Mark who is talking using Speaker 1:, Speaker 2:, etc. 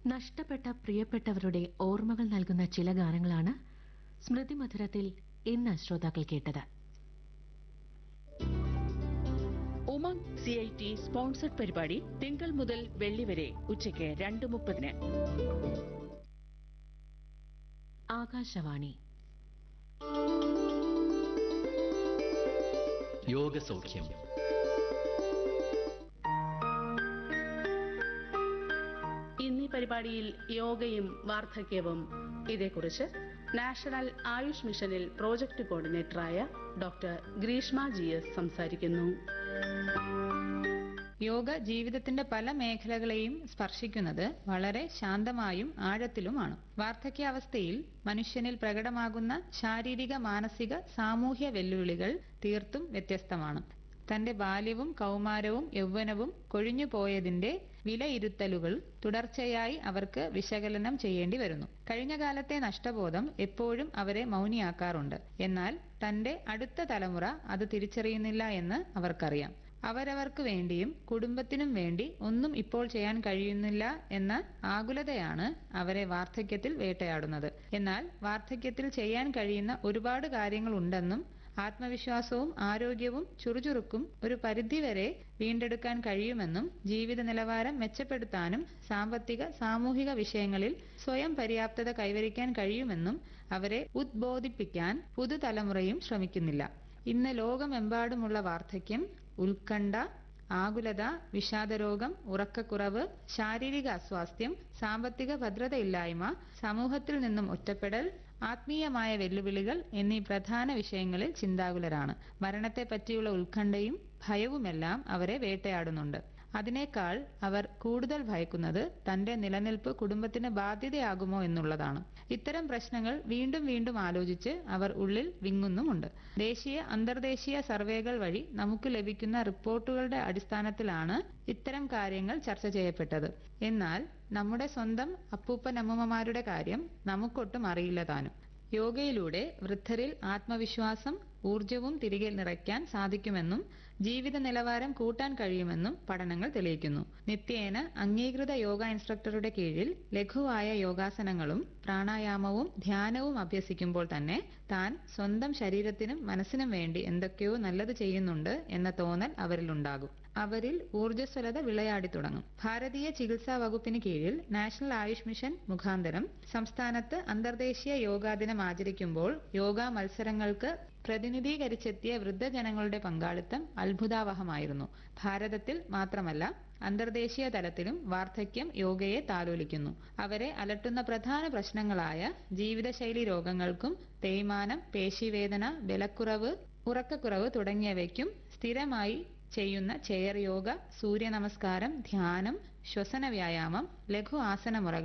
Speaker 1: നഷ്ടപ്പെട്ട പ്രിയപ്പെട്ടവരുടെ ഓർമ്മകൾ നൽകുന്ന ചില ഗാനങ്ങളാണ് സ്മൃതി മധുരത്തിൽ ഇന്ന് ശ്രോതാക്കൾ കേട്ടത്
Speaker 2: Umang C I T sponsored പരിപാടി തിങ്കൾ മുതൽ വെള്ളി വരെ ഉച്ചയ്ക്ക് രണ്ട് മുപ്പതിന്
Speaker 1: ആകാശവാണി
Speaker 3: യോഗസൗഖ്യം
Speaker 4: ഇന്നീ പരിപാടിയിൽ യോഗയും വാർദ്ധക്യവും ഇതേക്കുറിച്ച് നാഷണൽ ആയുഷ് മിഷനിൽ പ്രോജക്ട് കോർഡിനേറ്ററായ ഡോക്ടർ ഗ്രീഷ്മ ജി എസ് സംസാരിക്കുന്നു
Speaker 5: യോഗ ജീവിതത്തിന്റെ പല മേഖലകളെയും സ്പർശിക്കുന്നത് വളരെ ശാന്തമായും ആഴത്തിലുമാണ് വാർദ്ധക്യാവസ്ഥയിൽ മനുഷ്യനിൽ പ്രകടമാകുന്ന ശാരീരിക മാനസിക സാമൂഹ്യ വെല്ലുവിളികൾ തീർത്തും വ്യത്യസ്തമാണ് തന്റെ ബാല്യവും കൗമാരവും യൗവനവും കൊഴിഞ്ഞുപോയതിന്റെ വിലയിരുത്തലുകൾ തുടർച്ചയായി അവർക്ക് വിശകലനം ചെയ്യേണ്ടി വരുന്നു കഴിഞ്ഞ കാലത്തെ നഷ്ടബോധം എപ്പോഴും അവരെ മൗനിയാക്കാറുണ്ട് എന്നാൽ തന്റെ അടുത്ത തലമുറ അത് തിരിച്ചറിയുന്നില്ല എന്ന് അവർക്കറിയാം അവരവർക്ക് വേണ്ടിയും കുടുംബത്തിനും വേണ്ടി ഒന്നും ഇപ്പോൾ ചെയ്യാൻ കഴിയുന്നില്ല എന്ന ആകുലതയാണ് അവരെ വാർദ്ധക്യത്തിൽ വേട്ടയാടുന്നത് എന്നാൽ വാർദ്ധക്യത്തിൽ ചെയ്യാൻ കഴിയുന്ന ഒരുപാട് കാര്യങ്ങളുണ്ടെന്നും ആത്മവിശ്വാസവും ആരോഗ്യവും ചുറുചുറുക്കും ഒരു പരിധിവരെ വീണ്ടെടുക്കാൻ കഴിയുമെന്നും ജീവിത നിലവാരം മെച്ചപ്പെടുത്താനും സാമ്പത്തിക സാമൂഹിക വിഷയങ്ങളിൽ സ്വയം പര്യാപ്തത കൈവരിക്കാൻ കഴിയുമെന്നും അവരെ ഉദ്ബോധിപ്പിക്കാൻ പുതുതലമുറയും ശ്രമിക്കുന്നില്ല ഇന്ന് ലോകമെമ്പാടുമുള്ള വാർദ്ധക്യം ഉത്കണ്ഠ ആകുലത വിഷാദരോഗം ഉറക്കക്കുറവ് ശാരീരിക അസ്വാസ്ഥ്യം സാമ്പത്തിക ഭദ്രതയില്ലായ്മ സമൂഹത്തിൽ നിന്നും ഒറ്റപ്പെടൽ ആത്മീയമായ വെല്ലുവിളികൾ എന്നീ പ്രധാന വിഷയങ്ങളിൽ ചിന്താകുലരാണ് മരണത്തെ പറ്റിയുള്ള ഉത്കണ്ഠയും ഭയവുമെല്ലാം അവരെ വേട്ടയാടുന്നുണ്ട് അതിനേക്കാൾ അവർ കൂടുതൽ ഭയക്കുന്നത് തന്റെ നിലനിൽപ്പ് കുടുംബത്തിന് ബാധ്യതയാകുമോ എന്നുള്ളതാണ് ഇത്തരം പ്രശ്നങ്ങൾ വീണ്ടും വീണ്ടും ആലോചിച്ച് അവർ ഉള്ളിൽ വിങ്ങുന്നുമുണ്ട് ദേശീയ അന്തർദേശീയ സർവേകൾ വഴി നമുക്ക് ലഭിക്കുന്ന റിപ്പോർട്ടുകളുടെ അടിസ്ഥാനത്തിലാണ് ഇത്തരം കാര്യങ്ങൾ ചർച്ച ചെയ്യപ്പെട്ടത് എന്നാൽ നമ്മുടെ സ്വന്തം അപ്പൂപ്പനമ്മൂമ്മമാരുടെ കാര്യം നമുക്കൊട്ടും അറിയില്ല താനും യോഗയിലൂടെ വൃദ്ധരിൽ ആത്മവിശ്വാസം ഊർജവും തിരികെ നിറയ്ക്കാൻ സാധിക്കുമെന്നും ജീവിത നിലവാരം കൂട്ടാൻ കഴിയുമെന്നും പഠനങ്ങൾ തെളിയിക്കുന്നു നിത്യേന അംഗീകൃത യോഗ ഇൻസ്ട്രക്ടറുടെ കീഴിൽ ലഘുവായ യോഗാസനങ്ങളും പ്രാണായാമവും ധ്യാനവും അഭ്യസിക്കുമ്പോൾ തന്നെ താൻ സ്വന്തം ശരീരത്തിനും മനസ്സിനും വേണ്ടി എന്തൊക്കെയോ നല്ലത് ചെയ്യുന്നുണ്ട് എന്ന തോന്നൽ അവരിലുണ്ടാകും അവരിൽ ഊർജ്ജസ്വലത വിളയാടി തുടങ്ങും ഭാരതീയ ചികിത്സാ വകുപ്പിന് കീഴിൽ നാഷണൽ ആയുഷ് മിഷൻ മുഖാന്തരം സംസ്ഥാനത്ത് അന്തർദേശീയ യോഗാ ദിനം ആചരിക്കുമ്പോൾ യോഗാ മത്സരങ്ങൾക്ക് പ്രതിനിധീകരിച്ചെത്തിയ വൃദ്ധജനങ്ങളുടെ പങ്കാളിത്തം അത്ഭുതാവഹമായിരുന്നു ഭാരതത്തിൽ മാത്രമല്ല അന്തർദേശീയ തലത്തിലും വാർദ്ധക്യം യോഗയെ താലോലിക്കുന്നു അവരെ അലട്ടുന്ന പ്രധാന പ്രശ്നങ്ങളായ ജീവിതശൈലി രോഗങ്ങൾക്കും തേയ്മാനം പേശിവേദന ബലക്കുറവ് ഉറക്കക്കുറവ് തുടങ്ങിയവയ്ക്കും സ്ഥിരമായി ചെയ്യുന്ന ചെയർ യോഗ സൂര്യ നമസ്കാരം ധ്യാനം ശ്വസന വ്യായാമം ലഘു ആസനമുറകൾ